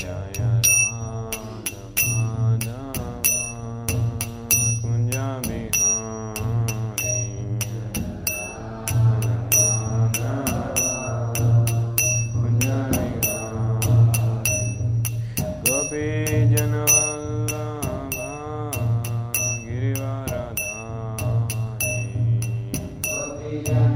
జయ రాధ మాధవ కుంజ బిహారీ కుంజ బిహారీ గోపీ జనవల్లభ గిరివరధారీ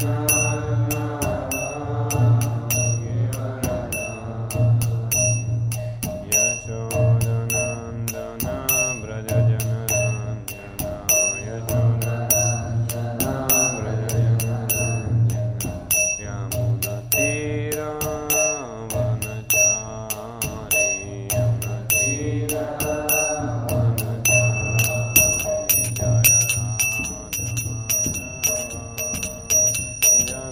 యశోదనందన వ్రజ జనరంజన యశోదనందన వ్రజ జనరంజన యమున తీరా వనచారి యమున తీరా వనచారి జయ రాధ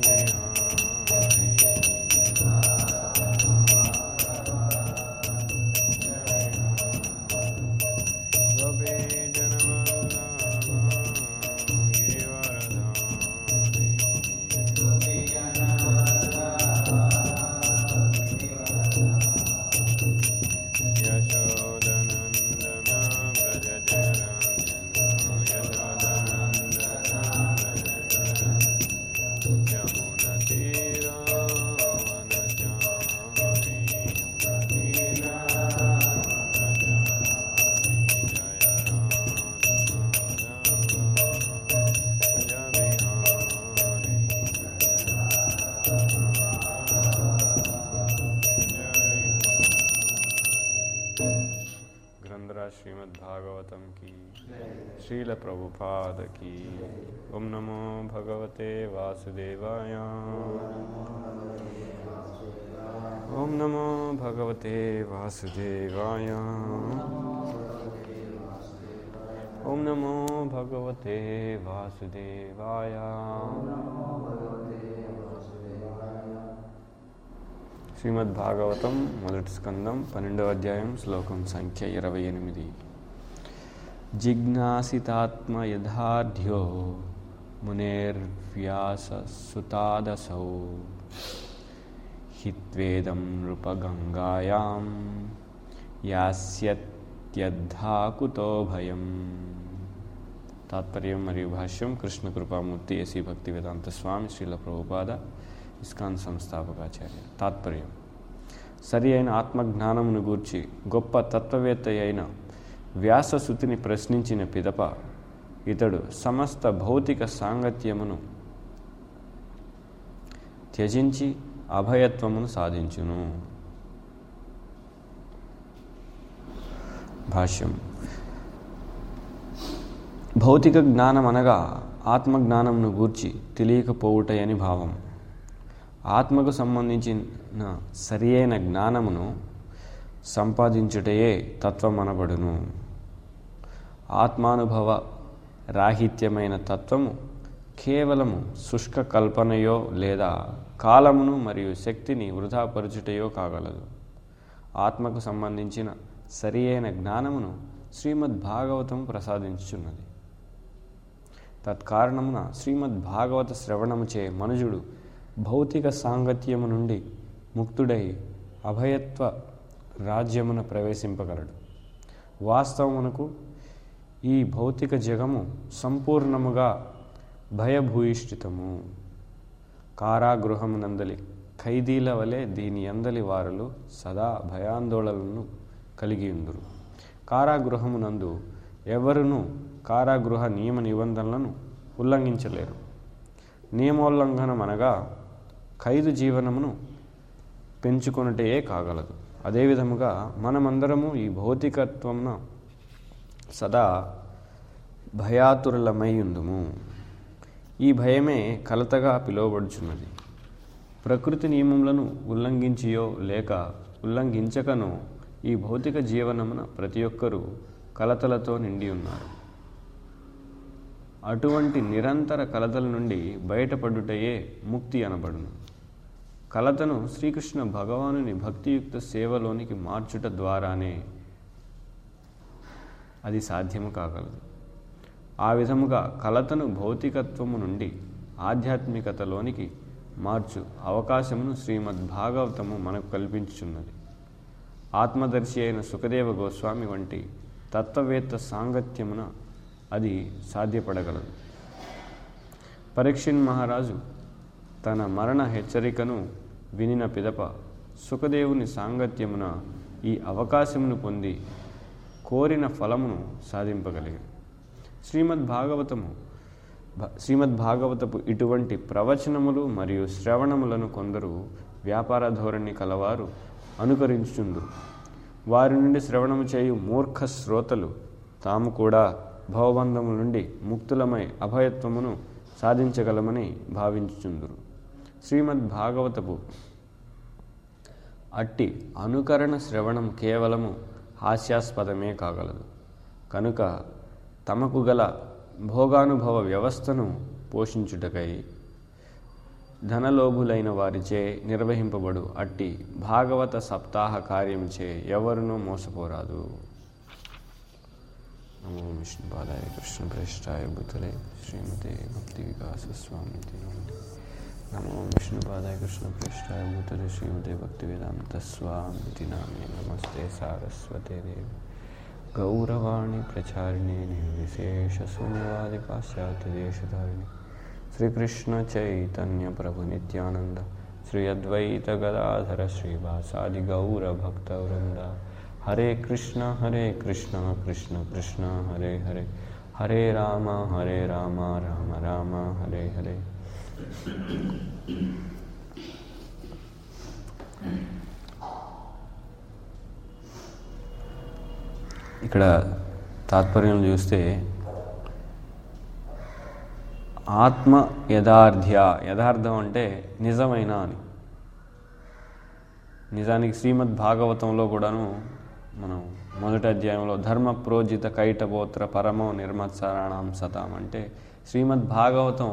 ग्रंथराज श्रीमद् भागवतम की श्रील प्रभुपाद की ओम नमो भगवते वासुदेवाय ओम नमो भगवते वासुदेवाय ओम नमो भगवते वासुदेवाय శ్రీమద్ భాగవతం మొదటి స్కందం పన్నెండవ అధ్యాయం శ్లోకం సంఖ్య ఇరవై ఎనిమిది జిజ్ఞాసితాత్మ యథాఢ్యో మునేర్వ్యాస సుతాదసౌ హిత్వేదం నృపగంగాయాం యాస్యత్యద్ధాకుతో భయం తాత్పర్యం మరియు భాష్యం కృష్ణ కృపామూర్తి ఎసి భక్తి వేదాంత స్వామి శ్రీల ప్రభుపాద ఇస్కాన్ సంస్థాపకాచార్య తాత్పర్యం సరి అయిన ఆత్మజ్ఞానమును గూర్చి గొప్ప తత్వవేత్త అయిన వ్యాససుతిని ప్రశ్నించిన పిదప ఇతడు సమస్త భౌతిక సాంగత్యమును త్యజించి అభయత్వమును సాధించును భాష్యం భౌతిక జ్ఞానం అనగా ఆత్మజ్ఞానమును గూర్చి తెలియకపోవుటయని భావం ఆత్మకు సంబంధించిన సరి అయిన జ్ఞానమును సంపాదించుటయే తత్వమనబడును ఆత్మానుభవ రాహిత్యమైన తత్వము కేవలము శుష్క కల్పనయో లేదా కాలమును మరియు శక్తిని వృధాపరచుటయో కాగలదు ఆత్మకు సంబంధించిన సరి అయిన జ్ఞానమును శ్రీమద్ భాగవతం ప్రసాదించుచున్నది తత్కారణమున శ్రీమద్ భాగవత శ్రవణముచే మనుజుడు భౌతిక సాంగత్యము నుండి ముక్తుడై అభయత్వ రాజ్యమున ప్రవేశింపగలడు వాస్తవమునకు ఈ భౌతిక జగము సంపూర్ణముగా భయభూయిష్ఠితము కారాగృహమునందలి ఖైదీల వలె దీని అందలి వారులు సదా భయాందోళనలను కలిగి ఉందురు కారాగృహమునందు ఎవరునూ కారాగృహ నియమ నిబంధనలను ఉల్లంఘించలేరు నియమోల్లంఘనం అనగా ఖైదు జీవనమును పెంచుకొనుటే కాగలదు అదేవిధముగా మనమందరము ఈ భౌతికత్వమున సదా భయాతురులమై ఉందుము ఈ భయమే కలతగా పిలువబడుచున్నది ప్రకృతి నియమములను ఉల్లంఘించియో లేక ఉల్లంఘించకనో ఈ భౌతిక జీవనమున ప్రతి ఒక్కరూ కలతలతో నిండి ఉన్నారు అటువంటి నిరంతర కలతల నుండి బయటపడుటయే ముక్తి అనబడును కలతను శ్రీకృష్ణ భగవానుని భక్తియుక్త సేవలోనికి మార్చుట ద్వారానే అది సాధ్యము కాగలదు ఆ విధముగా కలతను భౌతికత్వము నుండి ఆధ్యాత్మికతలోనికి మార్చు అవకాశమును శ్రీమద్ భాగవతము మనకు కల్పించుచున్నది ఆత్మదర్శి అయిన సుఖదేవ గోస్వామి వంటి తత్వవేత్త సాంగత్యమున అది సాధ్యపడగలదు పరీక్షిన్ మహారాజు తన మరణ హెచ్చరికను వినిన పిదప సుఖదేవుని సాంగత్యమున ఈ అవకాశమును పొంది కోరిన ఫలమును సాధింపగలిగాడు శ్రీమద్ భాగవతము భ- శ్రీమద్ భాగవతపు ఇటువంటి ప్రవచనములు మరియు శ్రవణములను కొందరు వ్యాపార ధోరణి కలవారు అనుకరించుచుందురు వారి నుండి శ్రవణము చేయు మూర్ఖ శ్రోతలు తాము కూడా భవబంధము నుండి ముక్తులమై అభయత్వమును సాధించగలమని భావించుచుందురు శ్రీమద్ భాగవతపు అట్టి అనుకరణ శ్రవణం కేవలము హాస్యాస్పదమే కాగలదు కనుక తమకు గల భోగానుభవ వ్యవస్థను పోషించుటకై ధనలోభులైన వారిచే నిర్వహింపబడు అట్టి భాగవత సప్తాహ కార్యముచే ఎవరునూ మోసపోరాదు నమో విష్ణుపాదాయ కృష్ణ ప్రేష్టాయ భూతలే శ్రీమతే భక్తి వికాస స్వామి నమో విష్ణుపాదాయ కృష్ణ ప్రేష్టాయ భూతలే శ్రీమతే భక్తి వేదాంత స్వామి నామే నమస్తే సారస్వతే దేవి గౌరవాణి ప్రచారిణి నిర్విశేష శూన్యవాది పాశ్చాత్య దేశధారిణి శ్రీకృష్ణ చైతన్య ప్రభు నిత్యానంద శ్రీ అద్వైత గదాధర శ్రీవాసాది గౌర భక్త వృంద హరే కృష్ణ హరే కృష్ణ కృష్ణ కృష్ణ హరే హరే హరే రామ హరే రామ రామ రామ హరే హరే ఇక్కడ తాత్పర్యం చూస్తే ఆత్మ యథార్థ్య యథార్థం అంటే నిజమైన అని నిజానికి శ్రీమద్ భాగవతంలో కూడాను మనం మొదటి అధ్యాయంలో ధర్మ ప్రోజిత కైటబోత్ర పరమో నిర్మత్సరాణం సతాం అంటే శ్రీమద్ భాగవతం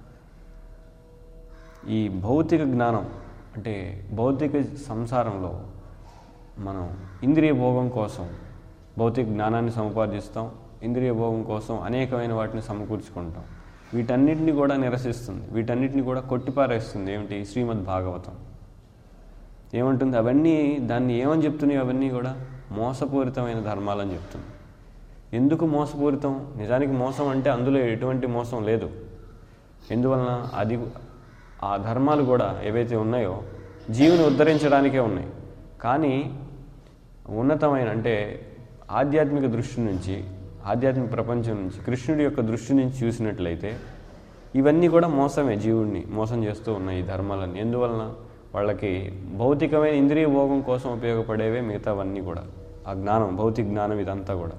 ఈ భౌతిక జ్ఞానం అంటే భౌతిక సంసారంలో మనం ఇంద్రియ భోగం కోసం భౌతిక జ్ఞానాన్ని సముపార్జిస్తాం ఇంద్రియ భోగం కోసం అనేకమైన వాటిని సమకూర్చుకుంటాం వీటన్నిటిని కూడా నిరసిస్తుంది వీటన్నిటిని కూడా కొట్టిపారేస్తుంది ఏమిటి శ్రీమద్ భాగవతం ఏమంటుంది అవన్నీ దాన్ని ఏమని చెప్తున్నాయి అవన్నీ కూడా మోసపూరితమైన ధర్మాలని చెప్తుంది ఎందుకు మోసపూరితం నిజానికి మోసం అంటే అందులో ఎటువంటి మోసం లేదు ఎందువలన అది ఆ ధర్మాలు కూడా ఏవైతే ఉన్నాయో జీవుని ఉద్ధరించడానికే ఉన్నాయి కానీ ఉన్నతమైన అంటే ఆధ్యాత్మిక దృష్టి నుంచి ఆధ్యాత్మిక ప్రపంచం నుంచి కృష్ణుడి యొక్క దృష్టి నుంచి చూసినట్లయితే ఇవన్నీ కూడా మోసమే జీవుడిని మోసం చేస్తూ ఉన్నాయి ఈ ధర్మాలన్నీ ఎందువలన వాళ్ళకి భౌతికమైన ఇంద్రియ భోగం కోసం ఉపయోగపడేవే మిగతావన్నీ కూడా ఆ జ్ఞానం భౌతిక జ్ఞానం ఇదంతా కూడా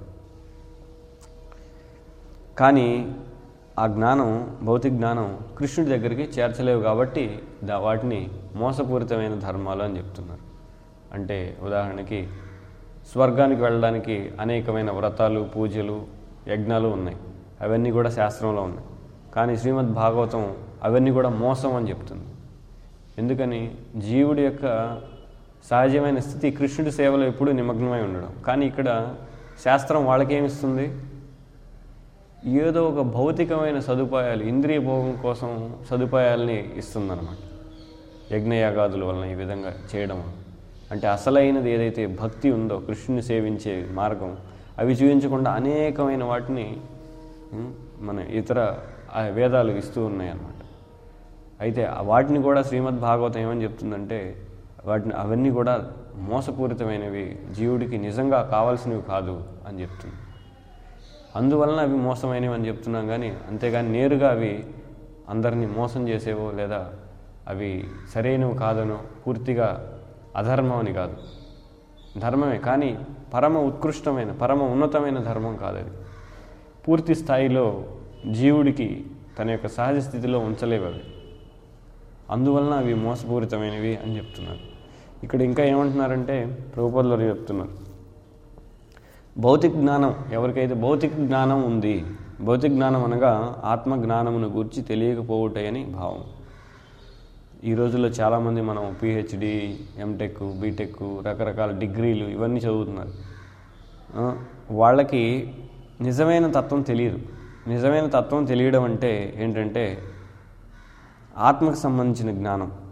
కానీ ఆ జ్ఞానం భౌతిక జ్ఞానం కృష్ణుడి దగ్గరికి చేర్చలేవు కాబట్టి దా వాటిని మోసపూరితమైన ధర్మాలు అని చెప్తున్నారు అంటే ఉదాహరణకి స్వర్గానికి వెళ్ళడానికి అనేకమైన వ్రతాలు పూజలు యజ్ఞాలు ఉన్నాయి అవన్నీ కూడా శాస్త్రంలో ఉన్నాయి కానీ శ్రీమద్ భాగవతం అవన్నీ కూడా మోసం అని చెప్తుంది ఎందుకని జీవుడి యొక్క సహజమైన స్థితి కృష్ణుడి సేవలో ఎప్పుడూ నిమగ్నమై ఉండడం కానీ ఇక్కడ శాస్త్రం వాళ్ళకేమిస్తుంది ఏదో ఒక భౌతికమైన సదుపాయాలు ఇంద్రియ భోగం కోసం సదుపాయాలని ఇస్తుందన్నమాట యజ్ఞయాగాదుల వలన ఈ విధంగా చేయడం వలన. అంటే అసలైనది ఏదైతే భక్తి ఉందో కృష్ణుని సేవించే మార్గం అవి చూపించకుండా అనేకమైన వాటిని ఉం, మన ఇతర ఆ వేదాలు ఇస్తూ ఉన్నాయి అన్నమాట అయితే ఆ వాటిని కూడా శ్రీమద్ భాగవతం ఏమని చెప్తుందంటే వాటిని అవన్నీ కూడా మోసపూరితమైనవి జీవుడికి నిజంగా కావాల్సినవి కాదు అని చెప్తుంది అందువలన అవి మోసమైనవి అని చెప్తున్నాం కానీ అంతేగాని నేరుగా అవి అందరినీ మోసం చేసేవో లేదా అవి సరైనవి కాదనో పూర్తిగా అధర్మం అని కాదు ధర్మమే కానీ పరమ ఉత్కృష్టమైన పరమ ఉన్నతమైన ధర్మం కాదు అది పూర్తి స్థాయిలో జీవుడికి తన యొక్క సహజ స్థితిలో ఉంచలేవు అవి అందువలన అవి మోసపూరితమైనవి అని చెప్తున్నారు ఇక్కడ ఇంకా ఏమంటున్నారంటే ప్రభుపదులు వారు చెప్తున్నారు భౌతిక జ్ఞానం ఎవరికైతే భౌతిక జ్ఞానం ఉంది భౌతిక జ్ఞానం అనగా ఆత్మ జ్ఞానమును గురించి తెలియకపోవుటాయని భావం ఈ రోజుల్లో చాలామంది మనం పిహెచ్డి ఎంటెక్ బీటెక్ రకరకాల డిగ్రీలు ఇవన్నీ చదువుతున్నారు ఆ, వాళ్ళకి నిజమైన తత్వం తెలియదు నిజమైన తత్వం తెలియడం అంటే ఏంటంటే ఆత్మకు సంబంధించిన జ్ఞానం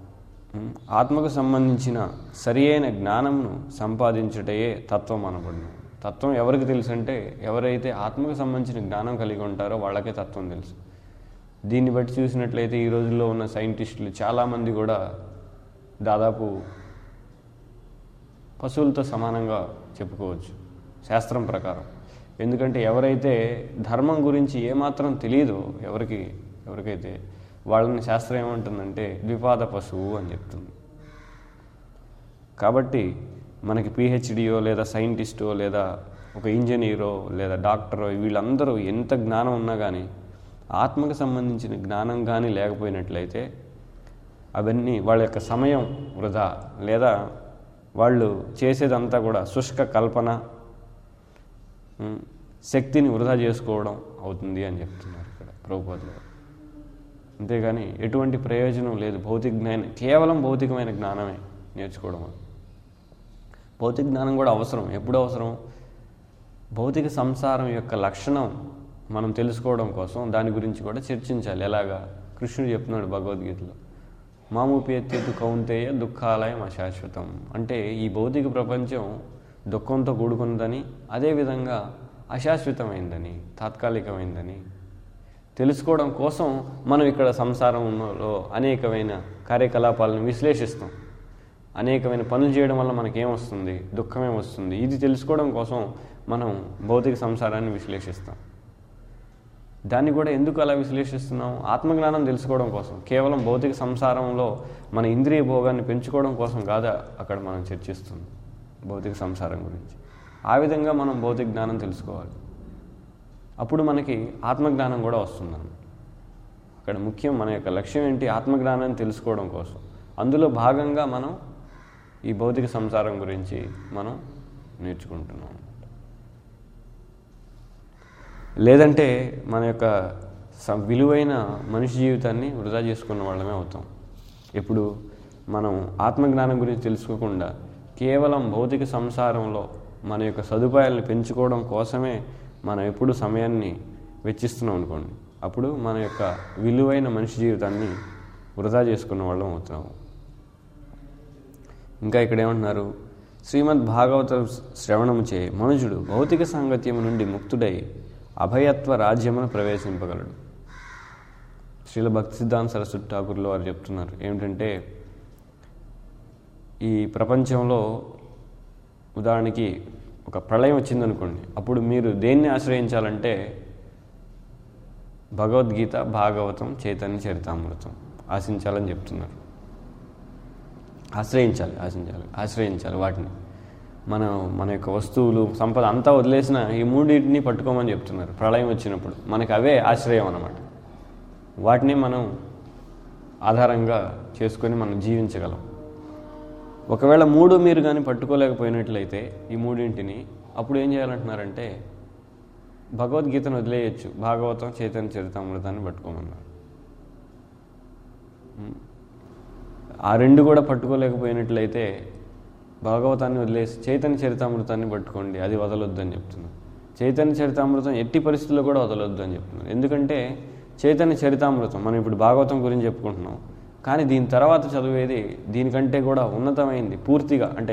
ఉమ్, ఆత్మకు సంబంధించిన సరి అయిన జ్ఞానంను సంపాదించుటయే తత్వం అనబడును తత్వం ఎవరికి తెలుసు అంటే ఎవరైతే ఆత్మకు సంబంధించిన జ్ఞానం కలిగి ఉంటారో వాళ్ళకే తత్వం తెలుసు దీన్ని బట్టి చూసినట్లయితే ఈ రోజుల్లో ఉన్న సైంటిస్టులు చాలామంది కూడా దాదాపు పశువులతో సమానంగా చెప్పుకోవచ్చు శాస్త్రం ప్రకారం ఎందుకంటే ఎవరైతే ధర్మం గురించి ఏమాత్రం తెలియదో ఎవరికి ఎవరికైతే వాళ్ళని శాస్త్రం ఏమంటుందంటే ద్విపాద పశువు అని చెప్తుంది కాబట్టి మనకి పిహెచ్డియో లేదా సైంటిస్టో లేదా ఒక ఇంజనీరో లేదా డాక్టరో వీళ్ళందరూ ఎంత జ్ఞానం ఉన్నా కానీ ఆత్మకు సంబంధించిన జ్ఞానం కానీ లేకపోయినట్లయితే అవన్నీ వాళ్ళ యొక్క సమయం వృధా లేదా వాళ్ళు చేసేదంతా కూడా శుష్క కల్పన ఉమ్, శక్తిని వృధా చేసుకోవడం అవుతుంది అని చెప్తున్నారు ఇక్కడ ప్రభుపాదులు గారు. అంతేగాని ఎటువంటి ప్రయోజనం లేదు భౌతిక జ్ఞానం కేవలం భౌతికమైన జ్ఞానమే నేర్చుకోవడం వల్ల భౌతిక జ్ఞానం కూడా అవసరం ఎప్పుడు అవసరం భౌతిక సంసారం యొక్క లక్షణం మనం తెలుసుకోవడం కోసం దాని గురించి కూడా చర్చించాలి ఎలాగా కృష్ణుడు చెప్తున్నాడు భగవద్గీతలో మాముపేత్యతు కౌంతేయ దుఃఖాలయం అశాశ్వతం అంటే ఈ భౌతిక ప్రపంచం దుఃఖంతో కూడుకున్నదని అదేవిధంగా అశాశ్వతమైందని తాత్కాలికమైందని తెలుసుకోవడం కోసం మనం ఇక్కడ సంసారంలో అనేకమైన కార్యకలాపాలను విశ్లేషిస్తాం అనేకమైన పనులు చేయడం వల్ల మనకేమొస్తుంది దుఃఖమే వస్తుంది ఇది తెలుసుకోవడం కోసం మనం భౌతిక సంసారాన్ని విశ్లేషిస్తాం దాన్ని కూడా ఎందుకు అలా విశ్లేషిస్తున్నాం ఆత్మజ్ఞానం తెలుసుకోవడం కోసం కేవలం భౌతిక సంసారంలో మన ఇంద్రియ భోగాన్ని పెంచుకోవడం కోసం కాదా అక్కడ మనం చర్చిస్తుంది భౌతిక సంసారం గురించి ఆ విధంగా మనం భౌతిక జ్ఞానం తెలుసుకోవాలి అప్పుడు మనకి ఆత్మజ్ఞానం కూడా వస్తుందన్నమాట అక్కడ ముఖ్యం మన యొక్క లక్ష్యం ఏంటి ఆత్మజ్ఞానాన్ని తెలుసుకోవడం కోసం అందులో భాగంగా మనం ఈ భౌతిక సంసారం గురించి మనం నేర్చుకుంటున్నాం లేదంటే మన యొక్క స- విలువైన మనిషి జీవితాన్ని వృధా చేసుకున్న వాళ్ళమే అవుతాం ఇప్పుడు మనం ఆత్మజ్ఞానం గురించి తెలుసుకోకుండా కేవలం భౌతిక సంసారంలో మన యొక్క సదుపాయాలను పెంచుకోవడం కోసమే మనం ఎప్పుడు సమయాన్ని వెచ్చిస్తున్నాం అనుకోండి అప్పుడు మన యొక్క విలువైన మనిషి జీవితాన్ని వృధా చేసుకున్న వాళ్ళం అవుతున్నాము ఇంకా ఇక్కడ ఏమంటున్నారు శ్రీమద్ భాగవత శ్రవణము చే మనుజుడు భౌతిక సాంగత్యము నుండి ముక్తుడై అభయత్వ రాజ్యమును ప్రవేశింపగలడు శ్రీల భక్తి సిద్ధాంత సరస్వతి ఠాకూర్లో వారు చెప్తున్నారు ఏమిటంటే ఈ ప్రపంచంలో ఉదాహరణకి ఒక ప్రళయం వచ్చిందనుకోండి అప్పుడు మీరు దేన్ని ఆశ్రయించాలంటే భగవద్గీత భాగవతం చైతన్య చరితామృతం ఆశించాలని చెప్తున్నారు ఆశ్రయించాలి ఆశించాలి ఆశ్రయించాలి వాటిని మనం మన యొక్క వస్తువులు సంపద అంతా వదిలేసిన ఈ మూడింటిని పట్టుకోమని చెప్తున్నారు ప్రళయం వచ్చినప్పుడు మనకి అవే ఆశ్రయం అన్నమాట వాటిని మనం ఆధారంగా చేసుకొని మనం జీవించగలం ఒకవేళ మూడు మీరు కానీ పట్టుకోలేకపోయినట్లయితే ఈ మూడింటిని అప్పుడు ఏం చేయాలంటున్నారంటే భగవద్గీతను వదిలేయచ్చు భాగవతం చైతన్య చరితామృతాన్ని పట్టుకోమన్నారు ఆ రెండు కూడా పట్టుకోలేకపోయినట్లయితే భాగవతాన్ని వదిలేసి చైతన్య చరితామృతాన్ని పట్టుకోండి అది వదలొద్దు అని చెప్తున్నాను చైతన్య చరితామృతం ఎట్టి పరిస్థితుల్లో కూడా వదలొద్దు అని చెప్తున్నాను ఎందుకంటే చైతన్య చరితామృతం మనం ఇప్పుడు భాగవతం గురించి చెప్పుకుంటున్నాం కానీ దీని తర్వాత చదివేది దీనికంటే కూడా ఉన్నతమైంది పూర్తిగా అంటే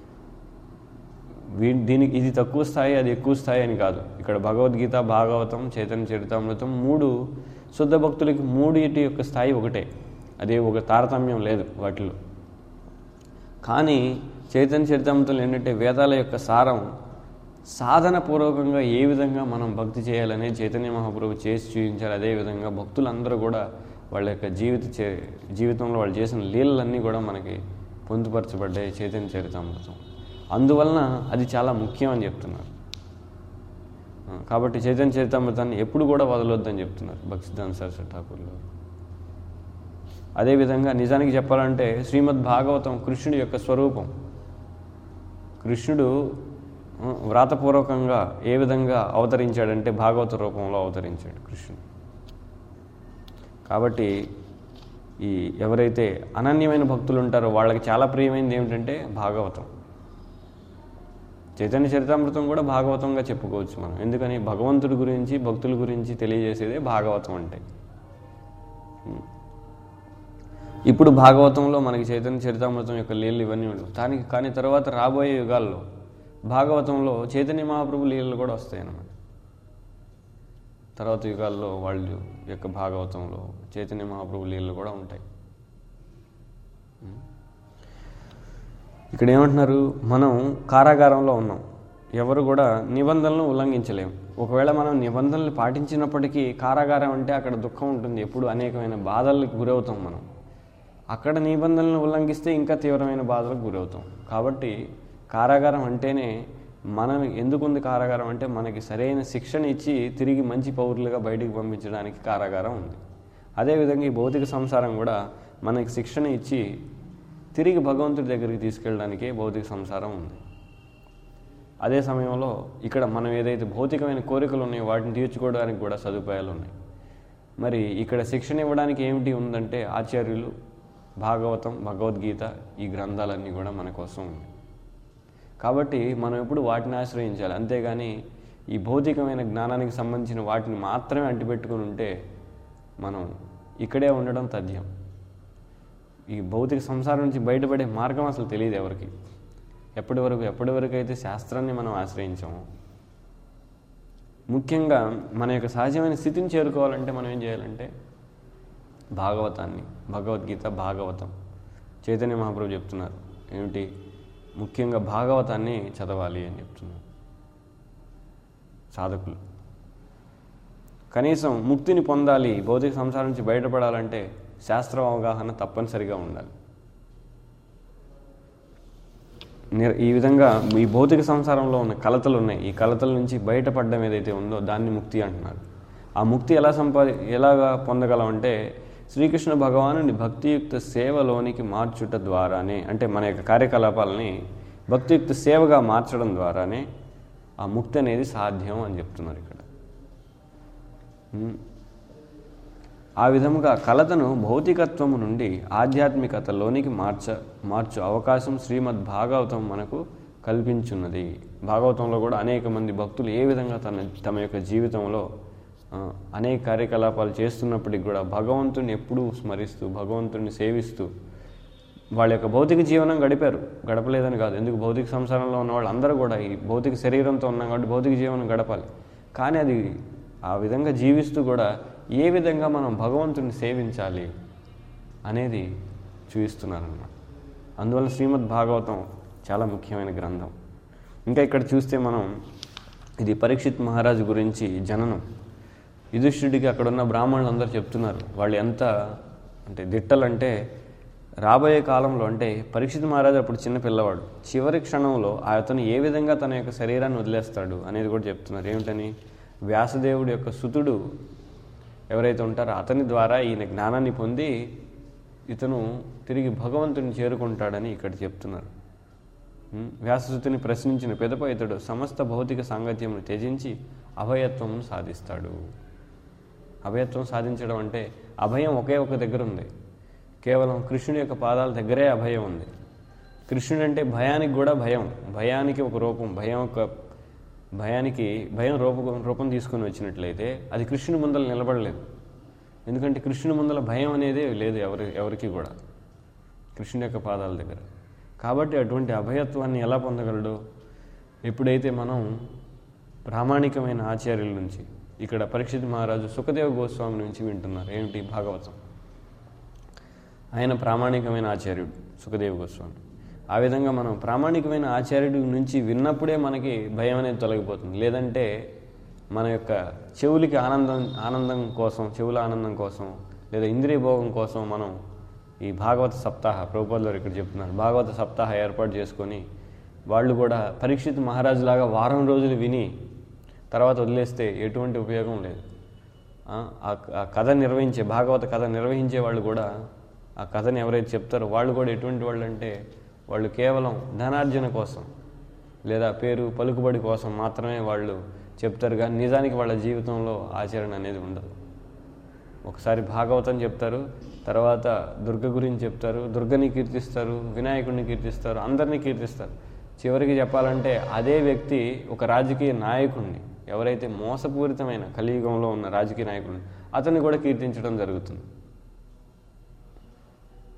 వీ దీనికి ఇది తక్కువ స్థాయి అది ఎక్కువ స్థాయి అని కాదు ఇక్కడ భగవద్గీత భాగవతం చైతన్య చరితామృతం మూడు శుద్ధ భక్తులకి మూడిటి యొక్క స్థాయి ఒకటే అదే ఒక తారతమ్యం లేదు వాటిలో కానీ చైతన్య చరితామృతంలో ఏంటంటే వేదాల యొక్క సారం సాధన పూర్వకంగా ఏ విధంగా మనం భక్తి చేయాలనే చైతన్య మహాప్రభు చేసి చూపించారు అదేవిధంగా భక్తులందరూ కూడా వాళ్ళ యొక్క జీవిత చే- జీవితంలో వాళ్ళు చేసిన లీలలన్నీ కూడా మనకి పొందుపరచబడ్డాయి చైతన్య చరితామృతం అందువలన అది చాలా ముఖ్యం అని చెప్తున్నారు ఆ, కాబట్టి చైతన్య చరితామృతాన్ని ఎప్పుడు కూడా వదలొద్దని చెప్తున్నారు భక్తిదాన్ సరస్వతి ఠాకూర్ గారు అదేవిధంగా నిజానికి చెప్పాలంటే శ్రీమద్ భాగవతం కృష్ణుడి యొక్క స్వరూపం కృష్ణుడు ఆ, వ్రాతపూర్వకంగా ఏ విధంగా అవతరించాడంటే భాగవత రూపంలో అవతరించాడు కృష్ణుడు కాబట్టి ఈ ఎవరైతే అనన్యమైన భక్తులు ఉంటారో వాళ్ళకి చాలా ప్రియమైనది ఏమిటంటే భాగవతం చైతన్య చరితామృతం కూడా భాగవతంగా చెప్పుకోవచ్చు మనం ఎందుకని భగవంతుడి గురించి భక్తుల గురించి తెలియజేసేదే భాగవతం అంటే ఇప్పుడు భాగవతంలో మనకి చైతన్య చరితామృతం యొక్క లీలలు ఇవన్నీ ఉండవు దానికి కానీ తర్వాత రాబోయే యుగాల్లో భాగవతంలో చైతన్య మహాప్రభు లీలలు కూడా వస్తాయి అన్నమాట తర్వాత యుగాల్లో వాళ్ళు యొక్క భాగవతంలో చైతన్య మహాప్రభు లీలలు కూడా ఉంటాయి ఇక్కడ ఏమంటున్నారు మనం కారాగారంలో ఉన్నాం ఎవరు కూడా నిబంధనలను ఉల్లంఘించలేము ఒకవేళ మనం నిబంధనలు పాటించినప్పటికీ కారాగారం అంటే అక్కడ దుఃఖం ఉంటుంది ఎప్పుడు అనేకమైన బాధలకు గురవుతాం మనం అక్కడ నిబంధనలను ఉల్లంఘిస్తే ఇంకా తీవ్రమైన బాధలకు గురవుతాం కాబట్టి కారాగారం అంటేనే మనం ఎందుకుంది కారాగారం అంటే మనకి సరైన శిక్షణ ఇచ్చి తిరిగి మంచి పౌరులుగా బయటికి పంపించడానికి కారాగారం ఉంది అదేవిధంగా ఈ భౌతిక సంసారం కూడా మనకి శిక్షణ ఇచ్చి తిరిగి భగవంతుడి దగ్గరికి తీసుకెళ్ళడానికి భౌతిక సంసారం ఉంది అదే సమయంలో ఇక్కడ మనం ఏదైతే భౌతికమైన కోరికలు ఉన్నాయో వాటిని తీర్చుకోవడానికి కూడా సదుపాయాలు ఉన్నాయి మరి ఇక్కడ శిక్షణ ఇవ్వడానికి ఏమిటి ఉందంటే ఆచార్యులు భాగవతం భగవద్గీత ఈ గ్రంథాలన్నీ కూడా మన కోసం ఉన్నాయి కాబట్టి మనం ఎప్పుడు వాటిని ఆశ్రయించాలి అంతేగాని ఈ భౌతికమైన జ్ఞానానికి సంబంధించిన వాటిని మాత్రమే అంటిపెట్టుకుని ఉంటే మనం ఇక్కడే ఉండడం తథ్యం ఈ భౌతిక సంసారం నుంచి బయటపడే మార్గం అసలు తెలియదు ఎవరికి ఎప్పటి వరకు ఎప్పటి వరకు అయితే శాస్త్రాన్ని మనం ఆశ్రయించాము ముఖ్యంగా మన యొక్క సహజమైన స్థితిని చేరుకోవాలంటే మనం ఏం చేయాలంటే భాగవతాన్ని భగవద్గీత భాగవతం చైతన్య మహాప్రభు చెప్తున్నారు ఏమిటి ముఖ్యంగా భాగవతాన్ని చదవాలి అని చెప్తున్నారు సాధకులు కనీసం ముక్తిని పొందాలి భౌతిక సంసారం నుంచి బయటపడాలంటే శాస్త్ర అవగాహన తప్పనిసరిగా ఉండాలి నిర్- ఈ విధంగా ఈ భౌతిక సంసారంలో ఉన్న కలతలు ఉన్నాయి ఈ కలతల నుంచి బయటపడడం ఏదైతే ఉందో దాన్ని ముక్తి అంటున్నారు ఆ ముక్తి ఎలా సంపాది ఎలాగా పొందగలం అంటే శ్రీకృష్ణ భగవానుని భక్తియుక్త సేవలోనికి మార్చుట ద్వారానే అంటే మన యొక్క కార్యకలాపాలని భక్తియుక్త సేవగా మార్చడం ద్వారానే ఆ ముక్తి అనేది సాధ్యం అని చెప్తున్నారు ఇక్కడ ఉమ్. ఆ విధముగా కలతను భౌతికత్వము నుండి ఆధ్యాత్మికతలోనికి మార్చ మార్చు అవకాశం శ్రీమద్ భాగవతం మనకు కల్పించున్నది భాగవతంలో కూడా అనేక మంది భక్తులు ఏ విధంగా తన తమ యొక్క జీవితంలో ఆ, అనేక కార్యకలాపాలు చేస్తున్నప్పటికి కూడా భగవంతుని ఎప్పుడూ స్మరిస్తూ భగవంతుని సేవిస్తూ వాళ్ళ యొక్క భౌతిక జీవనం గడిపారు గడపలేదని కాదు ఎందుకు భౌతిక సంసారంలో ఉన్న వాళ్ళు అందరూ కూడా ఈ భౌతిక శరీరంతో ఉన్నాం కాబట్టి భౌతిక జీవనం గడపాలి కానీ అది ఆ విధంగా జీవిస్తూ కూడా ఏ విధంగా మనం భగవంతుని సేవించాలి అనేది చూపిస్తున్నారన్నమాట అందువల్ల శ్రీమద్ భాగవతం చాలా ముఖ్యమైన గ్రంథం ఇంకా ఇక్కడ చూస్తే మనం ఇది పరీక్షిత్ మహారాజు గురించి జననం యుధిష్ఠుడికి అక్కడ ఉన్న బ్రాహ్మణులు అందరూ చెప్తున్నారు వాళ్ళు ఎంత అంటే దిట్టలంటే రాబోయే కాలంలో అంటే పరీక్షిత్ మహారాజు అప్పుడు చిన్న పిల్లవాడు చివరి క్షణంలో అతను ఏ విధంగా తన యొక్క శరీరాన్ని వదిలేస్తాడు అనేది కూడా చెప్తున్నారు ఏమిటని వ్యాసదేవుడి యొక్క సుతుడు ఎవరైతే ఉంటారో అతని ద్వారా ఈయన జ్ఞానాన్ని పొంది ఇతను తిరిగి భగవంతుని చేరుకుంటాడని ఇక్కడ చెప్తున్నారు ఉం? వ్యాససుతుని ప్రశ్నించిన పెదప ఇతడు సమస్త భౌతిక సాంగత్యమును త్యజించి అభయత్వమును సాధిస్తాడు అభయత్వం సాధించడం అంటే అభయం ఒకే ఒక దగ్గర ఉంది కేవలం కృష్ణుడి యొక్క పాదాల దగ్గరే అభయం ఉంది కృష్ణుడు అంటే భయానికి కూడా భయం భయానికి ఒక రూపం భయం ఒక భయానికి భయం రూపం రూపం తీసుకొని వచ్చినట్లయితే అది కృష్ణుని ముందర నిలబడలేదు ఎందుకంటే కృష్ణుని ముందర భయం అనేది లేదు ఎవరి ఎవరికి కూడా కృష్ణుని యొక్క పాదాల దగ్గర కాబట్టి అటువంటి అభయత్వాన్ని ఎలా పొందగలడు ఎప్పుడైతే మనం ప్రామాణికమైన ఆచార్యుల నుంచి ఇక్కడ పరీక్షిత్ మహారాజు సుఖదేవ గోస్వామి నుంచి వింటున్నారు ఏమిటి భాగవతం ఆయన ప్రామాణికమైన ఆచార్యుడు సుఖదేవ గోస్వామి ఆ విధంగా మనం ప్రామాణికమైన ఆచార్యుడి నుంచి విన్నప్పుడే మనకి భయం అనేది తొలగిపోతుంది లేదంటే మన యొక్క చెవులకి ఆనందం ఆనందం కోసం చెవుల ఆనందం కోసం లేదా ఇంద్రియ భోగం కోసం మనం ఈ భాగవత సప్తాహ ప్రభుపాదులు ఇక్కడ చెప్తున్నారు భాగవత సప్తాహ ఏర్పాటు చేసుకొని వాళ్ళు కూడా పరీక్షిత్ మహారాజు లాగా వారం రోజులు విని తర్వాత వదిలేస్తే ఎటువంటి ఉపయోగం లేదు ఆ ఆ- ఆ కథ నిర్వహించే భాగవత కథ నిర్వహించే వాళ్ళు కూడా ఆ కథని ఎవరైతే చెప్తారో వాళ్ళు కూడా ఎటువంటి వాళ్ళు అంటే వాళ్ళు కేవలం ధనార్జన కోసం లేదా పేరు పలుకుబడి కోసం మాత్రమే వాళ్ళు చెప్తారు కానీ నిజానికి వాళ్ళ జీవితంలో ఆచరణ అనేది ఉండదు ఒకసారి భాగవతం చెప్తారు తర్వాత దుర్గ గురించి చెప్తారు దుర్గని కీర్తిస్తారు వినాయకుడిని కీర్తిస్తారు అందరినీ కీర్తిస్తారు చివరికి చెప్పాలంటే అదే వ్యక్తి ఒక రాజకీయ నాయకుడిని ఎవరైతే మోసపూరితమైన కలియుగంలో ఉన్న రాజకీయ నాయకుడిని అతన్ని కూడా కీర్తించడం జరుగుతుంది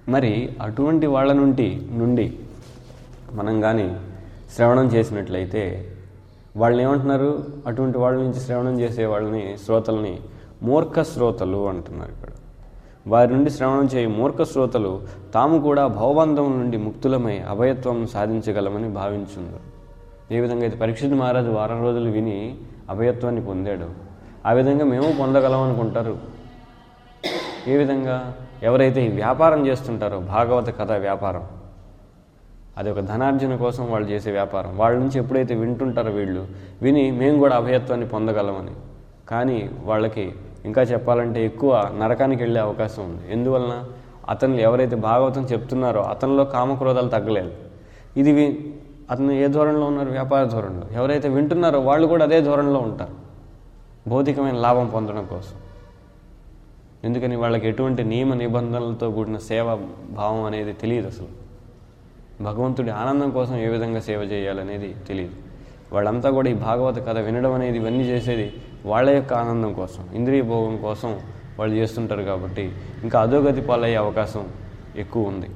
మరి అటువంటి వాళ్ళ నుండి నుండి మనం కానీ శ్రవణం చేసినట్లయితే వాళ్ళని ఏమంటున్నారు అటువంటి వాళ్ళ నుంచి శ్రవణం చేసే వాళ్ళని శ్రోతల్ని మూర్ఖ శ్రోతలు అంటున్నారు ఇక్కడ వారి నుండి శ్రవణం చేయి మూర్ఖ శ్రోతలు తాము కూడా భవబంధం నుండి ముక్తులమై అభయత్వం సాధించగలమని భావించుందరు ఏ విధంగా అయితే పరీక్షిత్ మహారాజు వారం రోజులు విని అభయత్వాన్ని పొందాడు ఆ విధంగా మేము పొందగలం అనుకుంటారు ఏ విధంగా ఎవరైతే ఈ వ్యాపారం చేస్తుంటారో భాగవత కథ వ్యాపారం అది ఒక ధనార్జన కోసం వాళ్ళు చేసే వ్యాపారం వాళ్ళ నుంచి ఎప్పుడైతే వింటుంటారో వీళ్ళు విని మేము కూడా అభయత్వాన్ని పొందగలమని కానీ వాళ్ళకి ఇంకా చెప్పాలంటే ఎక్కువ నరకానికి వెళ్ళే అవకాశం ఉంది ఎందువలన అతను ఎవరైతే భాగవతం చెప్తున్నారో అతనిలో కామక్రోధాలు తగ్గలేదు ఇది వి- అతను ఏ ధోరణిలో ఉన్నారు వ్యాపార ధోరణిలో ఎవరైతే వింటున్నారో వాళ్ళు కూడా అదే ధోరణిలో ఉంటారు భౌతికమైన లాభం పొందడం కోసం ఎందుకని వాళ్ళకి ఎటువంటి నియమ నిబంధనలతో కూడిన సేవ భావం అనేది తెలియదు అసలు భగవంతుడి ఆనందం కోసం ఏ విధంగా సేవ చేయాలనేది తెలియదు వాళ్ళంతా కూడా ఈ భాగవత కథ వినడం అనేది ఇవన్నీ చేసేది వాళ్ళ యొక్క ఆనందం కోసం ఇంద్రియ భోగం కోసం వాళ్ళు చేస్తుంటారు కాబట్టి ఇంకా అధోగతి పాలయ్యే అవకాశం ఎక్కువ ఉంది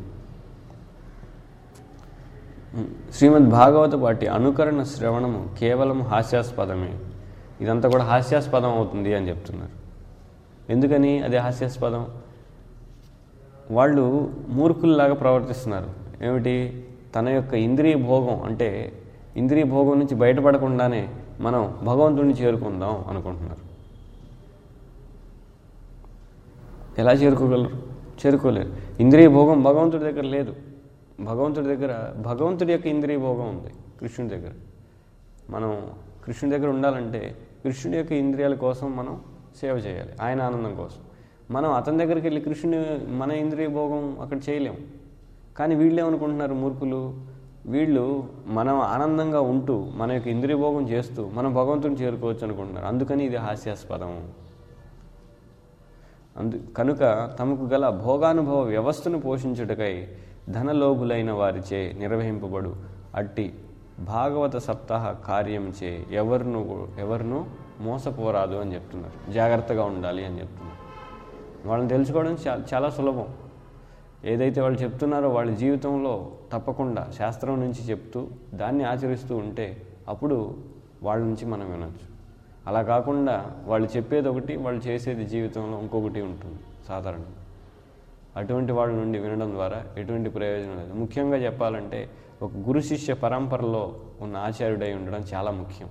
శ్రీమద్ భాగవత వాటి అనుకరణ శ్రవణము కేవలం హాస్యాస్పదమే ఇదంతా కూడా హాస్యాస్పదం అవుతుంది అని చెప్తున్నారు ఎందుకని అది హాస్యాస్పదం వాళ్ళు మూర్ఖుల్లాగా ప్రవర్తిస్తున్నారు ఏమిటి తన యొక్క ఇంద్రియ భోగం అంటే ఇంద్రియ భోగం నుంచి బయటపడకుండానే మనం భగవంతుడిని చేరుకుందాం అనుకుంటున్నారు ఎలా చేరుకోగలరు చేరుకోలేరు ఇంద్రియ భోగం భగవంతుడి దగ్గర లేదు భగవంతుడి దగ్గర భగవంతుడి యొక్క ఇంద్రియ భోగం ఉంది కృష్ణుడి దగ్గర మనం కృష్ణుడి దగ్గర ఉండాలంటే కృష్ణుడి యొక్క ఇంద్రియాల కోసం మనం సేవ చేయాలి ఆయన ఆనందం కోసం మనం అతని దగ్గరికి వెళ్ళి కృష్ణుని మన ఇంద్రియ భోగం అక్కడ చేయలేము కానీ వీళ్ళు ఏమనుకుంటున్నారు మూర్ఖులు వీళ్ళు మనం ఆనందంగా ఉంటూ మన యొక్క ఇంద్రియ భోగం చేస్తూ మనం భగవంతుని చేరుకోవచ్చు అనుకుంటున్నారు అందుకని ఇది హాస్యాస్పదం అందు కనుక తమకు గల భోగానుభవ వ్యవస్థను పోషించుటకై ధనలోభులైన వారిచే నిర్వహింపబడు అట్టి భాగవత సప్తాహ కార్యం చే ఎవరిను ఎవరిను మోసపోరాదు అని చెప్తున్నారు జాగ్రత్తగా ఉండాలి అని చెప్తున్నారు వాళ్ళని తెలుసుకోవడం చా- చాలా సులభం ఏదైతే వాళ్ళు చెప్తున్నారో వాళ్ళ జీవితంలో తప్పకుండా శాస్త్రం నుంచి చెప్తూ దాన్ని ఆచరిస్తూ ఉంటే అప్పుడు వాళ్ళ నుంచి మనం వినొచ్చు అలా కాకుండా వాళ్ళు చెప్పేది ఒకటి వాళ్ళు చేసేది జీవితంలో ఇంకొకటి ఉంటుంది సాధారణంగా అటువంటి వాళ్ళ నుండి వినడం ద్వారా ఎటువంటి ప్రయోజనం లేదు ముఖ్యంగా చెప్పాలంటే ఒక గురు శిష్య పరంపరలో ఉన్న ఆచార్యుడై ఉండడం చాలా ముఖ్యం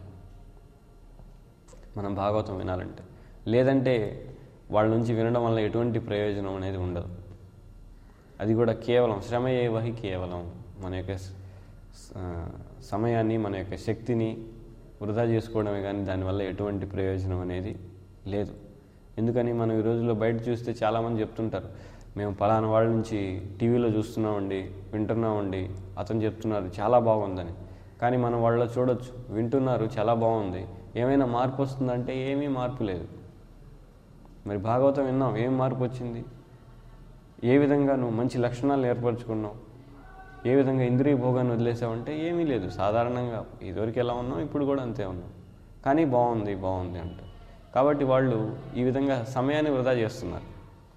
మనం భాగవతం వినాలంటే లేదంటే వాళ్ళ నుంచి వినడం వల్ల ఎటువంటి ప్రయోజనం అనేది ఉండదు అది కూడా కేవలం శ్రమయే వహి కేవలం మన యొక్క స- స- సమయాన్ని మన యొక్క శక్తిని వృధా చేసుకోవడమే కానీ దానివల్ల ఎటువంటి ప్రయోజనం అనేది లేదు ఎందుకని మనం ఈ రోజుల్లో బయట చూస్తే చాలామంది చెప్తుంటారు మేము పలానా వాళ్ళ నుంచి టీవీలో చూస్తున్నామండి వింటున్నామండి అతను చెప్తున్నారు చాలా బాగుందని కానీ మనం వాళ్ళలో చూడొచ్చు వింటున్నారు చాలా బాగుంది ఏమైనా మార్పు వస్తుందంటే ఏమీ మార్పు లేదు మరి భాగవతం విన్నాం ఏం మార్పు వచ్చింది ఏ విధంగా నువ్వు మంచి లక్షణాలు ఏర్పరచుకున్నావు ఏ విధంగా ఇంద్రియ భోగాన్ని వదిలేసావంటే ఏమీ లేదు సాధారణంగా ఇదివరకు ఎలా ఉన్నాం ఇప్పుడు కూడా అంతే ఉన్నాం కానీ బాగుంది బాగుంది అంట కాబట్టి వాళ్ళు ఈ విధంగా సమయాన్ని వృధా చేస్తున్నారు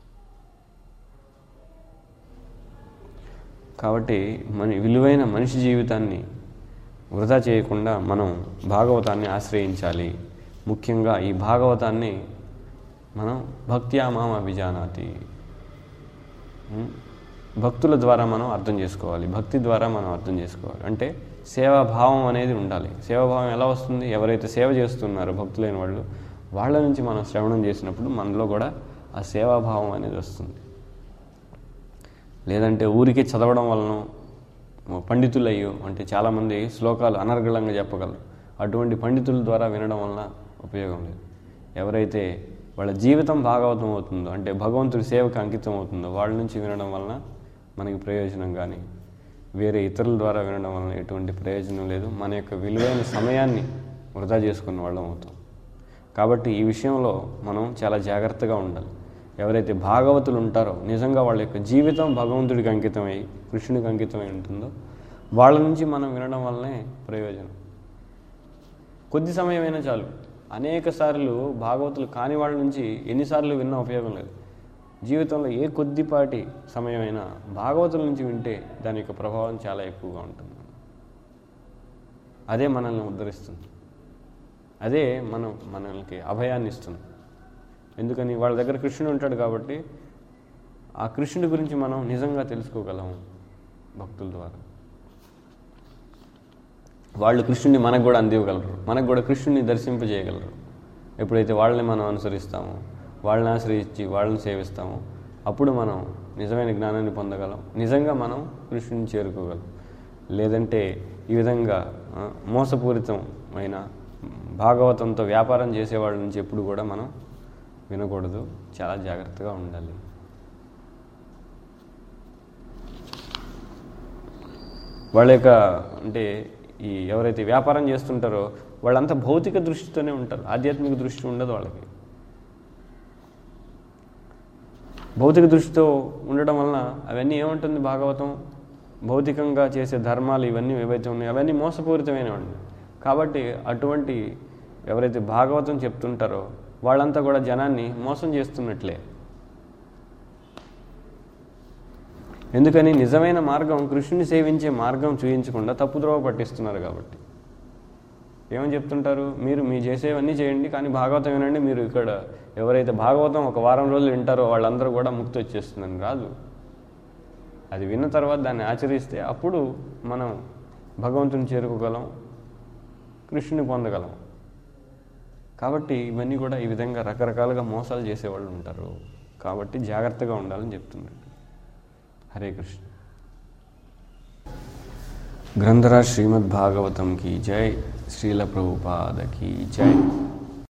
కాబట్టి మన విలువైన మనిషి జీవితాన్ని వృధా చేయకుండా మనం భాగవతాన్ని ఆశ్రయించాలి ముఖ్యంగా ఈ భాగవతాన్ని మనం భక్త్యా మామ అభిజానాతి ఉం? భక్తుల ద్వారా మనం అర్థం చేసుకోవాలి భక్తి ద్వారా మనం అర్థం చేసుకోవాలి అంటే సేవాభావం అనేది ఉండాలి సేవాభావం ఎలా వస్తుంది ఎవరైతే సేవ చేస్తున్నారో భక్తులైన వాళ్ళు వాళ్ళ నుంచి మనం శ్రవణం చేసినప్పుడు మనలో కూడా ఆ సేవాభావం అనేది వస్తుంది లేదంటే ఊరికే చదవడం వలన పండితులయ్యో అంటే చాలామంది శ్లోకాలు అనర్గళంగా చెప్పగలరు అటువంటి పండితుల ద్వారా వినడం వలన ఉపయోగం లేదు ఎవరైతే వాళ్ళ జీవితం భాగవతం అవుతుందో అంటే భగవంతుడి సేవకు అంకితం అవుతుందో వాళ్ళ నుంచి వినడం వలన మనకి ప్రయోజనం కానీ వేరే ఇతరుల ద్వారా వినడం వలన ఎటువంటి ప్రయోజనం లేదు మన యొక్క విలువైన సమయాన్ని వృధా చేసుకున్న వాళ్ళం అవుతాం కాబట్టి ఈ విషయంలో మనం చాలా జాగ్రత్తగా ఉండాలి ఎవరైతే భాగవతులు ఉంటారో నిజంగా వాళ్ళ యొక్క జీవితం భగవంతుడికి అంకితమై కృష్ణుడికి అంకితమై ఉంటుందో వాళ్ళ నుంచి మనం వినడం వల్లనే ప్రయోజనం కొద్ది సమయమైనా చాలు అనేక సార్లు భాగవతులు కాని వాళ్ళ నుంచి ఎన్నిసార్లు విన్నా ఉపయోగం లేదు జీవితంలో ఏ కొద్దిపాటి సమయమైనా భాగవతం నుంచి వింటే దాని యొక్క ప్రభావం చాలా ఎక్కువగా ఉంటుంది అదే మనల్ని ఉద్ధరిస్తుంది అదే మనం మనల్కి అభయాన్ని ఇస్తుంది ఎందుకని వాళ్ళ దగ్గర కృష్ణుడు ఉంటాడు కాబట్టి ఆ కృష్ణుడి గురించి మనం నిజంగా తెలుసుకోగలము భక్తుల ద్వారా వాళ్ళు కృష్ణుడిని మనకు కూడా అందివ్వగలరు మనకు కూడా కృష్ణుడిని దర్శింపజేయగలరు ఎప్పుడైతే వాళ్ళని మనం అనుసరిస్తామో వాళ్ళని ఆశ్రయించి వాళ్ళని సేవిస్తామో అప్పుడు మనం నిజమైన జ్ఞానాన్ని పొందగలం నిజంగా మనం కృష్ణుని చేరుకోగలం లేదంటే ఈ విధంగా ఆ, మోసపూరితమైన భాగవతంతో వ్యాపారం చేసేవాళ్ళ నుంచి ఎప్పుడు కూడా మనం వినకూడదు చాలా జాగ్రత్తగా ఉండాలి వాళ్ళ యొక్క అంటే ఈ ఎవరైతే వ్యాపారం చేస్తుంటారో వాళ్ళంతా భౌతిక దృష్టితోనే ఉంటారు ఆధ్యాత్మిక దృష్టి ఉండదు వాళ్ళకి భౌతిక దృష్టితో ఉండడం వలన అవన్నీ ఏముంటుంది భాగవతం భౌతికంగా చేసే ధర్మాలు ఇవన్నీ ఏవైతే ఉన్నాయో అవన్నీ మోసపూరితమైనవండి కాబట్టి అటువంటి ఎవరైతే భాగవతం చెప్తుంటారో వాళ్ళంతా కూడా జనాన్ని మోసం చేస్తున్నట్లే ఎందుకని నిజమైన మార్గం కృష్ణుని సేవించే మార్గం చూయించకుండా తప్పుద్రోవ పట్టిస్తున్నారు కాబట్టి ఏమని చెప్తుంటారు మీరు మీ చేసేవన్నీ చేయండి కానీ భాగవతం వినండి మీరు ఇక్కడ ఎవరైతే భాగవతం ఒక వారం రోజులు వింటారో వాళ్ళందరూ కూడా ముక్తి వచ్చేస్తుందని రాదు అది విన్న తర్వాత దాన్ని ఆచరిస్తే అప్పుడు మనం భగవంతుని చేరుకోగలం కృష్ణుని పొందగలం కాబట్టి ఇవన్నీ కూడా ఈ విధంగా రకరకాలుగా మోసాలు చేసేవాళ్ళు ఉంటారు కాబట్టి జాగ్రత్తగా ఉండాలని చెప్తున్నాడు హరే కృష్ణ గ్రంథరాజ్ శ్రీమద్ భాగవతం की जय श्रील प्रभुपाद की जय